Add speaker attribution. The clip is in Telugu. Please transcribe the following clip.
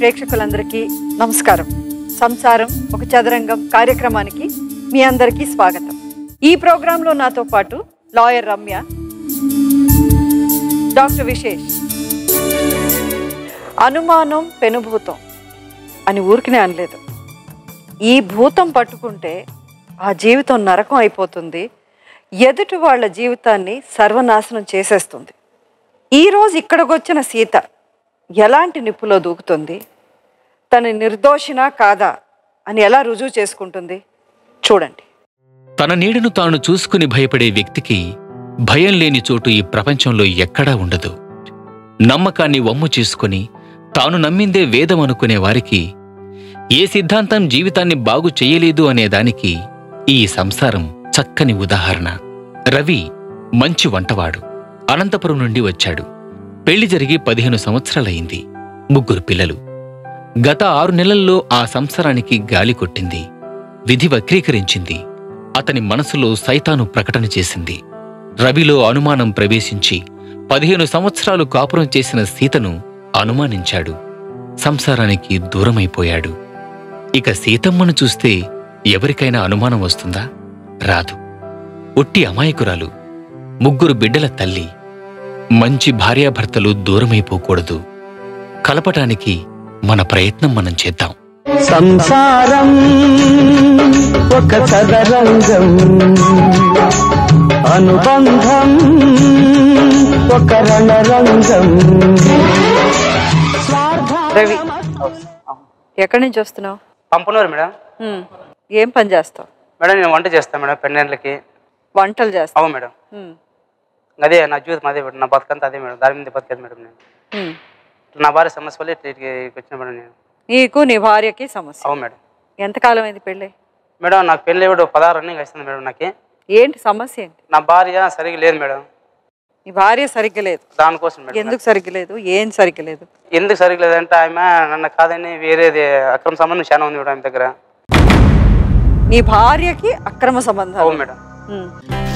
Speaker 1: ప్రేక్షకులందరికీ నమస్కారం సంసారం ఒక చదరంగం కార్యక్రమానికి మీ అందరికీ స్వాగతం ఈ ప్రోగ్రాంలో నాతో పాటు లాయర్ రమ్య డాక్టర్ విశేష్ అనుమానం పెనుభూతం అని ఊరికినే అనలేదు ఈ భూతం పట్టుకుంటే ఆ జీవితం నరకం అయిపోతుంది ఎదుటి వాళ్ళ జీవితాన్ని సర్వనాశనం చేసేస్తుంది ఈరోజు ఇక్కడికి వచ్చిన సీత ఎలాంటి నిప్పులో దూకుతుంది తను నిర్దోషినా కాదా అని ఎలా రుజువు చేసుకుంటుంది చూడండి
Speaker 2: తన నీడను తాను చూసుకుని భయపడే వ్యక్తికి భయం లేని చోటు ఈ ప్రపంచంలో ఎక్కడా ఉండదు నమ్మకాన్ని వమ్ము చేసుకుని తాను నమ్మిందే వేదం అనుకునే వారికి ఏ సిద్ధాంతం జీవితాన్ని బాగు చెయ్యలేదు అనేదానికి ఈ సంసారం చక్కని ఉదాహరణ రవి మంచి వంటవాడు అనంతపురం నుండి వచ్చాడు పెళ్లి జరిగి పదిహేను సంవత్సరాలయింది ముగ్గురు పిల్లలు గత ఆరు నెలల్లో ఆ సంసారానికి గాలి కొట్టింది విధి వక్రీకరించింది అతని మనసులో సైతాను ప్రకటన చేసింది రవిలో అనుమానం ప్రవేశించి పదిహేను సంవత్సరాలు కాపురం చేసిన సీతను అనుమానించాడు సంసారానికి దూరమైపోయాడు ఇక సీతమ్మను చూస్తే ఎవరికైనా అనుమానం వస్తుందా రాదు ఒట్టి అమాయకురాలు ముగ్గురు బిడ్డల తల్లి మంచి భార్యాభర్తలు దూరమైపోకూడదు కలపటానికి మన ప్రయత్నం మనం చేద్దాం
Speaker 3: సంసారం ఒక చదరంగం అనుబంధం ఒక రణరంగం
Speaker 1: రవి ఎక్కడి నుంచి వస్తున్నావు
Speaker 4: పంపనూరు మేడం
Speaker 1: హ్మ్. ఏం పని చేస్తావు
Speaker 4: మేడం నేను వంట చేస్తాను మేడం పెన్నెండ్లకి
Speaker 1: వంటలు చేస్తావు
Speaker 4: అవును మేడం
Speaker 1: హ్మ్.
Speaker 4: అదే నా జీవితం అదే మేడం నా బతుకంతా అదే మేడం దాని మీద బతికేది మేడం నేను
Speaker 1: హ్మ్.
Speaker 4: నా భార్య సమస్య వల్ల ఇట్లా ఇక్కడికి వచ్చిన మేడం నేను
Speaker 1: నీకు నీ భార్యకి సమస్య
Speaker 4: అవును మేడం
Speaker 1: ఎంతకాలం అయింది పెళ్ళి
Speaker 4: మేడం నాకు పెళ్ళి ఇప్పుడు పదహారు రన్నింగ్ వస్తుంది మేడం నాకు
Speaker 1: ఏంటి సమస్య ఏంటి
Speaker 4: నా భార్య సరిగా లేదు మేడం
Speaker 1: నీ భార్య సరిగ్గా లేదు
Speaker 4: దానికోసం మేడం
Speaker 1: ఎందుకు సరిగ్గా లేదు ఏం సరిగ్గా లేదు
Speaker 4: ఎందుకు సరిగా లేదంటే ఆమె నన్ను కాదని వేరేది అక్రమ సంబంధం చాలా ఉంది మేడం ఆమె దగ్గర
Speaker 1: నీ భార్యకి అక్రమ సంబంధం
Speaker 4: అవును మేడం
Speaker 1: హ్మ్.